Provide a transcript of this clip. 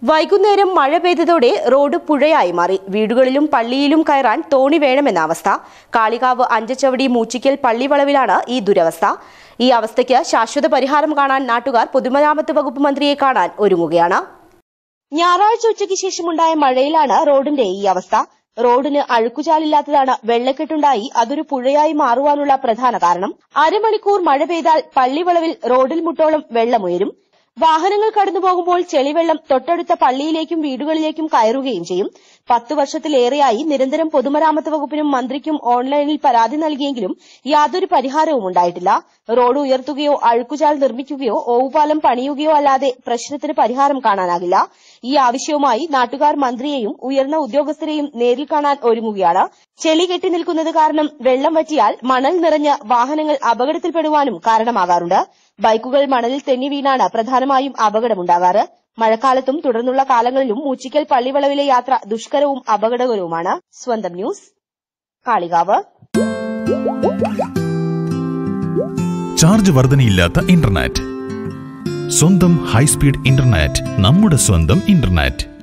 വൈകുന്നേരം മഴ പെയ്തതോടെ റോഡ് പുഴയായി മാറി വീടുകളിലും പള്ളിയിലും കയറാൻ തോണി വേണമെന്ന അവസ്ഥ കാളികാവ് അഞ്ചച്ചവടി മൂച്ചിക്കൽ പള്ളിവളവിലാണ് ഈ ദുരവസ്ഥ ഈ അവസ്ഥയ്ക്ക് ശാശ്വത പരിഹാരം കാണാൻ നാട്ടുകാർ പൊതുമരാമത്ത് വകുപ്പ് മന്ത്രിയെ കാണാൻ ഒരുങ്ങുകയാണ് ഞായറാഴ്ച ഉച്ചയ്ക്ക് ശേഷമുണ്ടായ മഴയിലാണ് റോഡിന്റെ ഈ അവസ്ഥ റോഡിന് അഴുക്കുചാലില്ലാത്തതാണ് വെള്ളക്കെട്ടുണ്ടായി അതൊരു പുഴയായി മാറുവാനുള്ള പ്രധാന കാരണം അരമണിക്കൂർ മഴ പെയ്താൽ പള്ളിവളവിൽ റോഡിൽ മുട്ടോളം വെള്ളമുയരും വാഹനങ്ങൾ കടന്നു പോകുമ്പോൾ ചെളിവെള്ളം തൊട്ടടുത്ത പള്ളിയിലേക്കും വീടുകളിലേക്കും കയറുകയും ചെയ്യും പത്തു വർഷത്തിലേറെയായി നിരന്തരം പൊതുമരാമത്ത് വകുപ്പിനും മന്ത്രിക്കും ഓൺലൈനിൽ പരാതി നൽകിയെങ്കിലും യാതൊരു പരിഹാരവും ഉണ്ടായിട്ടില്ല റോഡ് ഉയർത്തുകയോ അഴുക്കുചാൽ നിർമ്മിക്കുകയോ ഓവുപാലം പണിയുകയോ അല്ലാതെ പ്രശ്നത്തിന് പരിഹാരം കാണാനാകില്ല ഈ ആവശ്യവുമായി നാട്ടുകാർ മന്ത്രിയെയും ഉയർന്ന ഉദ്യോഗസ്ഥരെയും നേരിൽ കാണാൻ ഒരുങ്ങുകയാണ് ചെളി കെട്ടി നിൽക്കുന്നത് കാരണം വെള്ളം വറ്റിയാൽ മണൽ നിറഞ്ഞ് വാഹനങ്ങൾ അപകടത്തിൽപ്പെടുവാനും കാരണമാകാറുണ്ട് ബൈക്കുകൾ മണലിൽ തെന്നി വീണാണ് പ്രധാനമായും അപകടമുണ്ടാകാറ് മഴക്കാലത്തും തുടർന്നുള്ള കാലങ്ങളിലും മൂച്ചിക്കൽ പള്ളിവളവിലെ യാത്ര ദുഷ്കരവും അപകടകരവുമാണ് സ്വന്തം ന്യൂസ് കാളികാവ് ചാർജ് വർധനയില്ലാത്ത ഇന്റർനെറ്റ് സ്വന്തം ഹൈസ്പീഡ് ഇന്റർനെറ്റ് നമ്മുടെ സ്വന്തം ഇന്റർനെറ്റ്